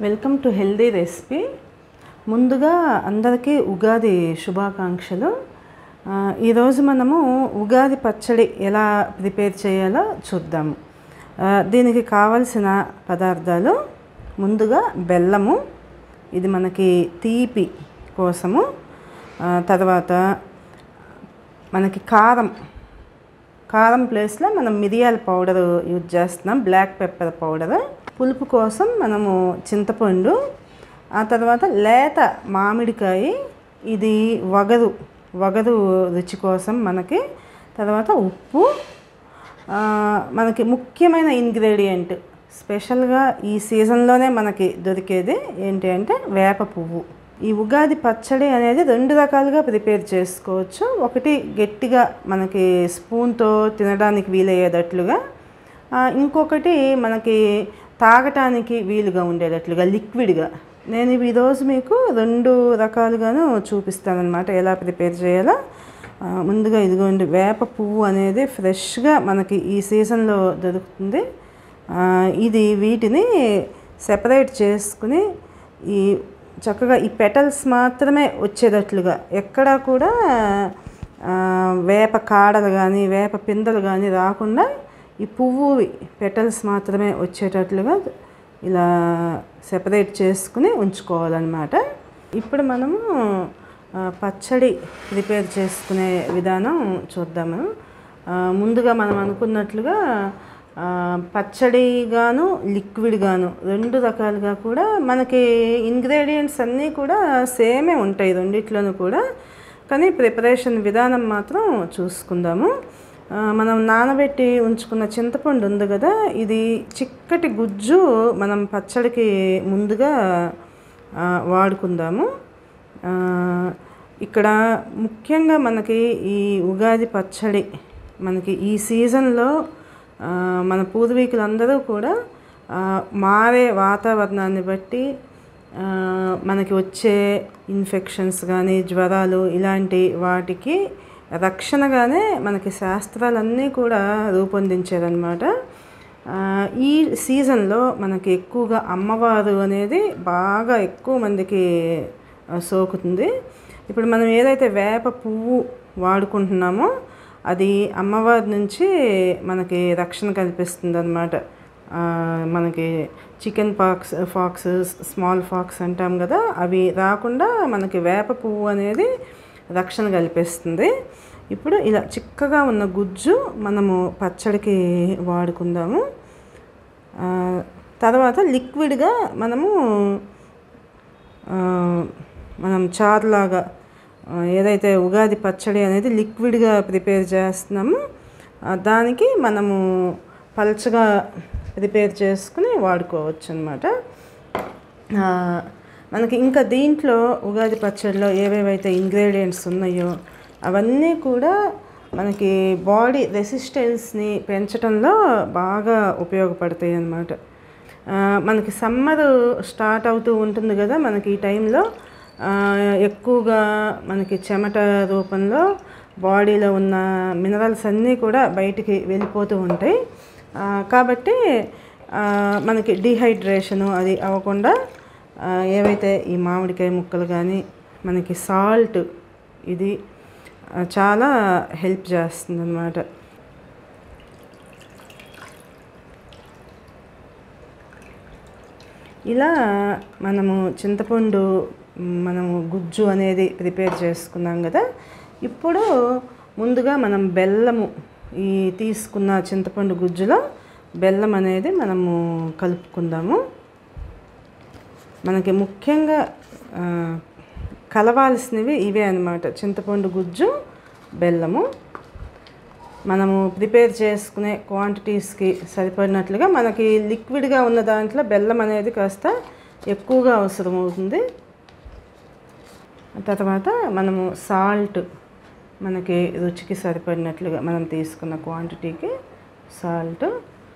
welcome to healthy recipe ముందుగా అందరికీ ఉగాది శుభాకాంక్షలు ఆ, ఈరోజు మనము ఉగాది పచ్చడి ఎలా ప్రిపేర్ చేయాలో చూద్దాము ఆ, దీనికి కావలసిన పదార్థాలు ముందుగా బెల్లము ఇది మనకి తీపి కోసము ఆ, తర్వాత మనకి కారం కారం ప్లేస్లో మనం మిరియాల పౌడర్ యూజ్ చేస్తున్నాం బ్లాక్ పెప్పర్ పౌడర్ పులుపు కోసం మనము చింతపండు ఆ తర్వాత లేత మామిడికాయ ఇది వగరు వగరు రుచి కోసం మనకి తర్వాత ఉప్పు ఆ, మనకి ముఖ్యమైన ఇంగ్రీడియంట్ స్పెషల్గా ఈ సీజన్లోనే మనకి దొరికేది ఏంటి అంటే వేప పువ్వు ఈ ఉగాది పచ్చడి అనేది రెండు రకాలుగా ప్రిపేర్ చేసుకోవచ్చు ఒకటి గట్టిగా మనకి స్పూన్తో తినడానికి వీలయ్యేటట్లుగా ఆ, ఇంకొకటి మనకి తాగటానికి వీలుగా ఉండేటట్లుగా లిక్విడ్గా నేను ఇవి ఈరోజు మీకు రెండు రకాలుగాను చూపిస్తానమాట ఎలా ప్రిపేర్ చేయాలో ఆ, ముందుగా ఇదిగోండి వేప పువ్వు అనేది ఫ్రెష్గా మనకి ఈ సీజన్లో దొరుకుతుంది ఆ, ఇది వీటిని సెపరేట్ చేసుకుని ఈ చక్కగా ఈ పెటల్స్ మాత్రమే వచ్చేటట్లుగా ఎక్కడా కూడా ఆ, వేప కాడలు కానీ వేప పిందెలు కానీ రాకుండా ఈ పువ్వు పెటల్స్ మాత్రమే వచ్చేటట్లుగా ఇలా సెపరేట్ చేసుకుని ఉంచుకోవాలన్నమాట ఇప్పుడు మనము ఆ, పచ్చడి ప్రిపేర్ చేసుకునే విధానం చూద్దాము ఆ, ముందుగా మనం అనుకున్నట్లుగా ఆ, పచ్చడిగాను లిక్విడ్గాను రెండు రకాలుగా కూడా మనకి ఇంగ్రీడియంట్స్ అన్నీ కూడా సేమే ఉంటాయి రెండిట్లోనూ కూడా కానీ ప్రిపరేషన్ విధానం మాత్రం చూసుకుందాము ఆ, మనం నానబెట్టి ఉంచుకున్న చింతపండు ఉంది కదా ఇది చిక్కటి గుజ్జు మనం పచ్చడికి ముందుగా ఆ, వాడుకుందాము ఆ, ఇక్కడ ముఖ్యంగా మనకి ఈ ఉగాది పచ్చడి మనకి ఈ సీజన్లో ఆ, మన పూర్వీకులందరూ కూడా ఆ, మారే వాతావరణాన్ని బట్టి ఆ, మనకి వచ్చే ఇన్ఫెక్షన్స్ కానీ జ్వరాలు ఇలాంటి వాటికి రక్షణగానే మనకి శాస్త్రాలన్నీ కూడా రూపొందించారనమాట ఆ, ఈ సీజన్లో మనకి ఎక్కువగా అమ్మవారు అనేది బాగా ఎక్కువ మందికి ఆ, సోకుతుంది ఇప్పుడు మనం ఏదైతే వేప పువ్వు వాడుకుంటున్నామో అది అమ్మవారి నుంచి మనకి రక్షణ కల్పిస్తుంది అనమాట మనకి chicken pox pox small pox అంటాం కదా అవి రాకుండా మనకి వేప పువ్వు అనేది రక్షణ కల్పిస్తుంది ఇప్పుడు ఇలా చిక్కగా ఉన్న గుజ్జు మనము పచ్చడికి వాడుకుందాము ఆ, తర్వాత లిక్విడ్గా మనము ఆ, మనం చారులాగా ఆ, ఏదైతే ఉగాది పచ్చడి అనేది లిక్విడ్గా ప్రిపేర్ చేస్తున్నామో ఆ, దానికి మనము పలచగా ప్రిపేర్ చేసుకుని వాడుకోవచ్చు అనమాట మనకి ఇంకా దీంట్లో ఉగాది పచ్చడిలో ఏవేవైతే ఇంగ్రీడియంట్స్ ఉన్నాయో అవన్నీ కూడా మనకి బాడీ రెసిస్టెన్స్ని పెంచడంలో బాగా ఉపయోగపడతాయి అన్నమాట ఆ, మనకి సమ్మర్ స్టార్ట్ అవుతూ ఉంటుంది కదా మనకి ఈ టైంలో ఆ, ఎక్కువగా మనకి చెమట రూపంలో బాడీలో ఉన్న మినరల్స్ అన్నీ కూడా బయటికి వెళ్ళిపోతూ ఉంటాయి ఆ, కాబట్టి ఆ, మనకి డిహైడ్రేషను అది అవ్వకుండా ఆ, ఏవైతే ఈ మామిడికాయ ముక్కలు కానీ మనకి సాల్ట్ ఇది ఆ, చాలా హెల్ప్ చేస్తుంది అన్నమాట ఇలా మనము చింతపండు మ్, మనము గుజ్జు అనేది ప్రిపేర్ చేసుకున్నాం కదా ఇప్పుడు ముందుగా మనం బెల్లము ఈ తీసుకున్న చింతపండు గుజ్జులో బెల్లం అనేది మనము కలుపుకుందాము మనకి ముఖ్యంగా ఆ, కలవాల్సినవి ఇవే అన్నమాట చింతపండు గుజ్జు బెల్లము మనము ప్రిపేర్ చేసుకునే క్వాంటిటీస్కి సరిపడినట్లుగా మనకి లిక్విడ్గా ఉన్న దాంట్లో బెల్లం అనేది కాస్త ఎక్కువగా అవసరం అవుతుంది తర్వాత మనము సాల్ట్ మనకి రుచికి సరిపడినట్లుగా మనం తీసుకున్న క్వాంటిటీకి సాల్ట్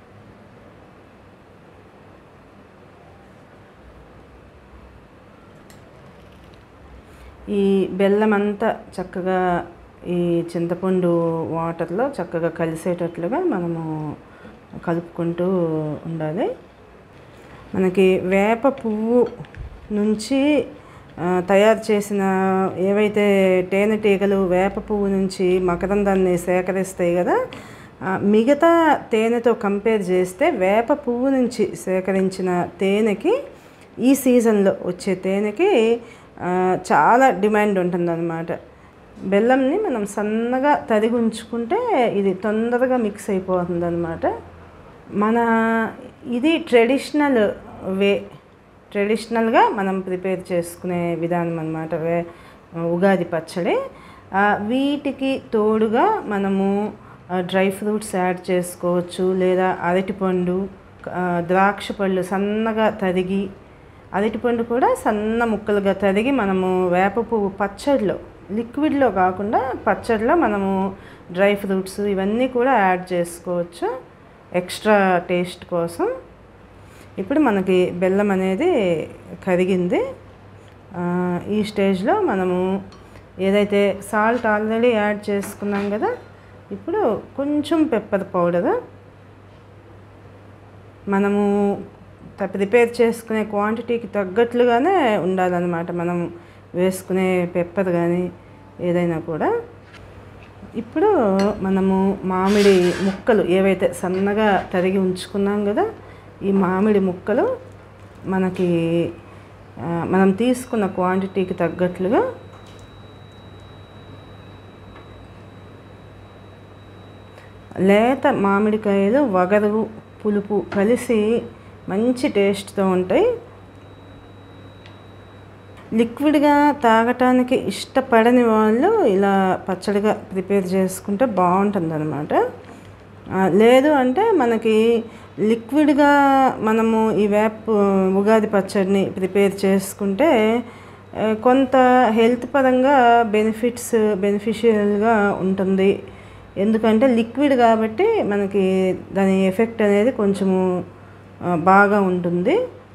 ఈ బెల్లం అంతా చక్కగా ఈ చింతపండు వాటర్లో చక్కగా కలిసేటట్లుగా మనము కలుపుకుంటూ ఉండాలి మనకి వేప పువ్వు నుంచి ఆ, తయారు చేసిన ఏవైతే తేనెటీగలు వేప పువ్వు నుంచి మకరందాన్ని సేకరిస్తాయి కదా ఆ, మిగతా తేనెతో కంపేర్ చేస్తే వేప పువ్వు నుంచి సేకరించిన తేనెకి ఈ సీజన్లో వచ్చే తేనెకి ఆ, చాలా డిమాండ్ ఉంటుందన్నమాట బెల్లంని మనం సన్నగా తరిగి ఉంచుకుంటే ఇది తొందరగా మిక్స్ అయిపోతుంది అనమాట మన ఇది ట్రెడిషనల్ వే ట్రెడిషనల్గా మనం ప్రిపేర్ చేసుకునే విధానం అనమాట వే ఉగాది పచ్చడి ఆ, వీటికి తోడుగా మనము డ్రై ఫ్రూట్స్ యాడ్ చేసుకోవచ్చు లేదా అరటిపండు ఆ, ద్రాక్ష పళ్ళు సన్నగా తరిగి అరటిపండు కూడా సన్న ముక్కలుగా తరిగి మనము వేప పువ్వు పచ్చడిలో లిక్విడ్లో కాకుండా పచ్చడిలో మనము డ్రై ఫ్రూట్స్ ఇవన్నీ కూడా యాడ్ చేసుకోవచ్చు ఎక్స్ట్రా టేస్ట్ కోసం ఇప్పుడు మనకి బెల్లం అనేది కరిగింది ఆ, ఈ స్టేజ్లో మనము ఏదైతే సాల్ట్ ఆల్రెడీ యాడ్ చేసుకున్నాం కదా ఇప్పుడు కొంచెం పెప్పర్ పౌడర్ మనము త- ప్రిపేర్ చేసుకునే క్వాంటిటీకి తగ్గట్లుగానే ఉండాలన్నమాట మనం వేసుకునే పెప్పర్ కానీ ఏదైనా కూడా ఇప్పుడు మనము మామిడి ముక్కలు ఏవైతే సన్నగా తరిగి ఉంచుకున్నాం కదా ఈ మామిడి ముక్కలు మనకి ఆ, మనం తీసుకున్న క్వాంటిటీకి తగ్గట్లుగా లేత మామిడికాయలు వగరు పులుపు కలిసి మంచి టేస్ట్తో ఉంటాయి లిక్విడ్గా తాగటానికి ఇష్టపడని వాళ్ళు ఇలా పచ్చడిగా ప్రిపేర్ చేసుకుంటే బాగుంటుంది అనమాట లేదు అంటే మనకి లిక్విడ్గా మనము ఈ వేప్ ఉగాది పచ్చడిని ప్రిపేర్ చేసుకుంటే ఆ, కొంత హెల్త్ పరంగా బెనిఫిట్స్ బెనిఫిషియల్గా ఉంటుంది ఎందుకంటే లిక్విడ్ కాబట్టి మనకి దాని ఎఫెక్ట్ అనేది కొంచెము ఆ, బాగా ఉంటుంది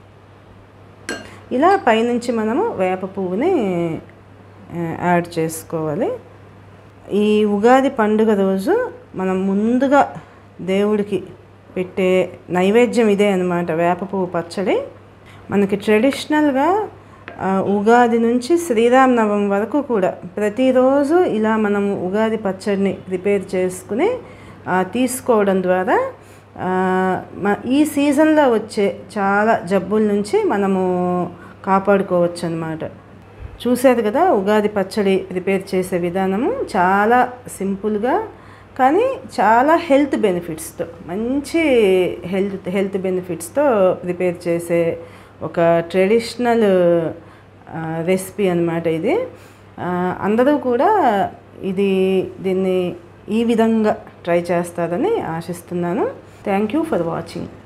ఇలా పైనుంచి మనము వేప పువ్వుని ఆ, యాడ్ చేసుకోవాలి ఈ ఉగాది పండుగ రోజు మనం ముందుగా దేవుడికి పెట్టే నైవేద్యం ఇదే అనమాట వేప పువ్వు పచ్చడి మనకి ట్రెడిషనల్గా ఆ, ఉగాది నుంచి శ్రీరామనవమి వరకు కూడా ప్రతిరోజు ఇలా మనం ఉగాది పచ్చడిని ప్రిపేర్ చేసుకుని ఆ, తీసుకోవడం ద్వారా ఆ, మ- ఈ సీజన్లో వచ్చే చాలా జబ్బుల నుంచి మనము కాపాడుకోవచ్చు అనమాట చూసేది కదా ఉగాది పచ్చడి ప్రిపేర్ చేసే విధానము చాలా సింపుల్గా కానీ చాలా హెల్త్ బెనిఫిట్స్తో మంచి హెల్త్ హెల్త్ బెనిఫిట్స్తో ప్రిపేర్ చేసే ఒక ట్రెడిషనల్ రెసిపీ అనమాట ఇది ఆ, అందరూ కూడా ఇది దీన్ని ఈ విధంగా ట్రై చేస్తారని ఆశిస్తున్నాను థ్యాంక్ యూ ఫర్ వాచింగ్